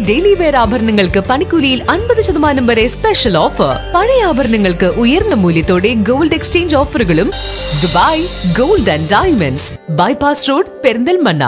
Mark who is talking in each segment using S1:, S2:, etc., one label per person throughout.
S1: daily wear ആഭരണങ്ങൾക്ക് പണിക്കൂലിയിൽ അൻപത് ശതമാനം വരെ സ്പെഷ്യൽ ഓഫർ പഴയ ആഭരണങ്ങൾക്ക് ഉയർന്ന മൂല്യത്തോടെ ഗോൾഡ് എക്സ്ചേഞ്ച് ഓഫറുകളും Dubai gold and diamonds bypass road Perinthalmanna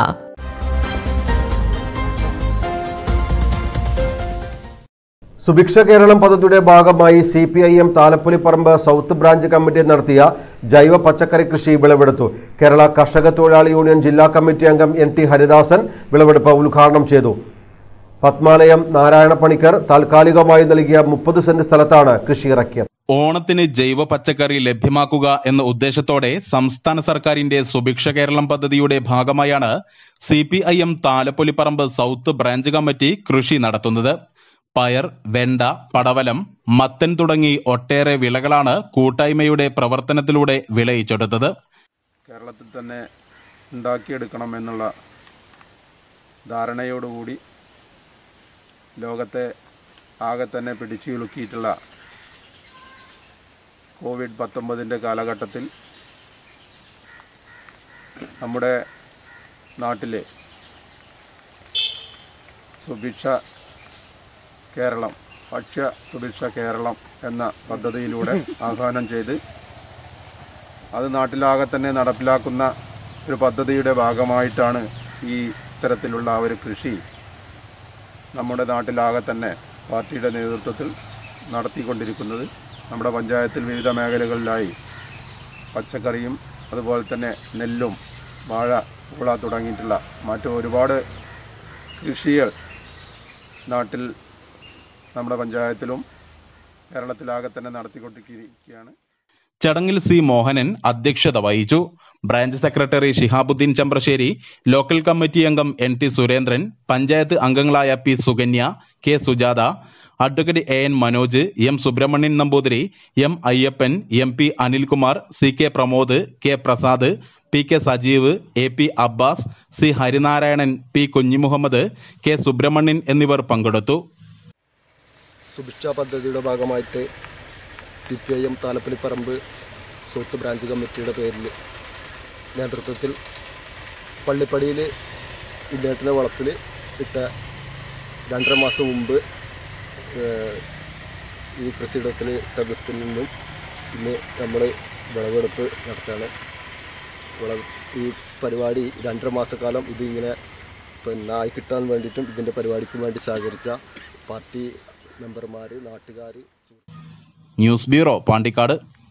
S2: Subhiksha Keralam പദ്ധതിയുടെ ഭാഗമായി C P I M Thalappoliparamba south branch committee നടത്തിയ ജൈവ പച്ചക്കറി കൃഷി വിളവെടുത്തു കേരള കർഷക തൊഴിലാളി യൂണിയൻ ജില്ലാ കമ്മിറ്റി അംഗം എൻ ടി ഹരിദാസൻ വിളവെടുപ്പ് ഉദ്ഘാടനം ചെയ്തു പത്മാലയം നാരായണ പണിക്കർ താൽക്കാലികമായി നൽകിയ മുപ്പത് സെന്റ് സ്ഥലത്താണ് കൃഷി ഇറക്കിയത്
S3: ഓണത്തിന് ജൈവ പച്ചക്കറി ലഭ്യമാക്കുക എന്ന ഉദ്ദേശത്തോടെ സംസ്ഥാന സർക്കാരിന്റെ സുഭിക്ഷ കേരളം പദ്ധതിയുടെ ഭാഗമായാണ് C P I M Thalappoliparamba south branch committee കൃഷി നടത്തുന്നത് പയർ വെണ്ട പടവലം മത്തൻ തുടങ്ങി ഒട്ടേറെ വിളകളാണ് കൂട്ടായ്മയുടെ പ്രവർത്തനത്തിലൂടെ വിളയിച്ചെടുത്തത്
S4: കേരളത്തിൽ തന്നെ ഉണ്ടാക്കിയെടുക്കണം എന്നുള്ള ധാരണയോടുകൂടി ലോകത്തെ ആകെ തന്നെ പിടിച്ചു കുലുക്കിയിട്ടുള്ള കോവിഡ് പത്തൊമ്പതിൻ്റെ കാലഘട്ടത്തിൽ നമ്മുടെ നാട്ടിലെ സുഭിക്ഷ കേരളം ഭക്ഷ്യ സുഭിക്ഷ കേരളം എന്ന പദ്ധതിയിലൂടെ ആഹ്വാനം ചെയ്ത് അത് നാട്ടിലാകെ തന്നെ നടപ്പിലാക്കുന്ന ഒരു പദ്ധതിയുടെ ഭാഗമായിട്ടാണ് ഈ ഇത്തരത്തിലുള്ള ആ ഒരു കൃഷി നമ്മുടെ നാട്ടിലാകെ തന്നെ പാർട്ടിയുടെ നേതൃത്വത്തിൽ നടത്തിക്കൊണ്ടിരിക്കുന്നത് നമ്മുടെ പഞ്ചായത്തിൽ വിവിധ മേഖലകളിലായി പച്ചക്കറിയും അതുപോലെ തന്നെ നെല്ലും വാഴ പൂള തുടങ്ങിയിട്ടുള്ള മറ്റു ഒരുപാട് കൃഷികൾ നാട്ടിൽ നമ്മുടെ പഞ്ചായത്തിലും കേരളത്തിലാകെ തന്നെ നടത്തിക്കൊണ്ടിരിക്കുകയാണ്
S3: ചടങ്ങിൽ സി മോഹനൻ അധ്യക്ഷത വഹിച്ചു branch secretary Shihabuddin Chamrasseri local committee അംഗം എൻ ടി സുരേന്ദ്രൻ പഞ്ചായത്ത് അംഗങ്ങളായ P Sukanya K Sujatha advocate A N Manoj M Subramanian Namboothiri M Ayyappan M P Anilkumar C K Pramod K Prasad P K Sajeev A P Abbas C Harinarayanan P Kunhimuhammed K Subramanian എന്നിവർ പങ്കെടുത്തു
S5: സുഭിക്ഷ പദ്ധതിയുടെ ഭാഗമായിട്ട് C P I M Thalappallipparamba south branch കമ്മിറ്റിയുടെ പേരിൽ നേതൃത്വത്തിൽ പള്ളിപ്പടിയിൽ ഇന്നേട്ടിൻ്റെ വളപ്പിൽ ഇട്ട രണ്ടര മാസം മുമ്പ് ഏഹ്, ഈ കൃഷിയിടത്തിൽ ഇട്ട വിത്തിൽ നിന്നും ഇന്ന് നമ്മൾ വിളവെടുപ്പ് നടത്തുകയാണ് വിളവ് ഈ പരിപാടി രണ്ടര മാസക്കാലം ഇതിങ്ങനെ പിന്നെ ആയി കിട്ടാൻ വേണ്ടിയിട്ടും ഇതിൻ്റെ പരിപാടിക്ക് വേണ്ടി സഹകരിച്ച പാർട്ടി മെമ്പർമാർ നാട്ടുകാർ
S3: ന്യൂസ് ബ്യൂറോ പാണ്ടിക്കാട്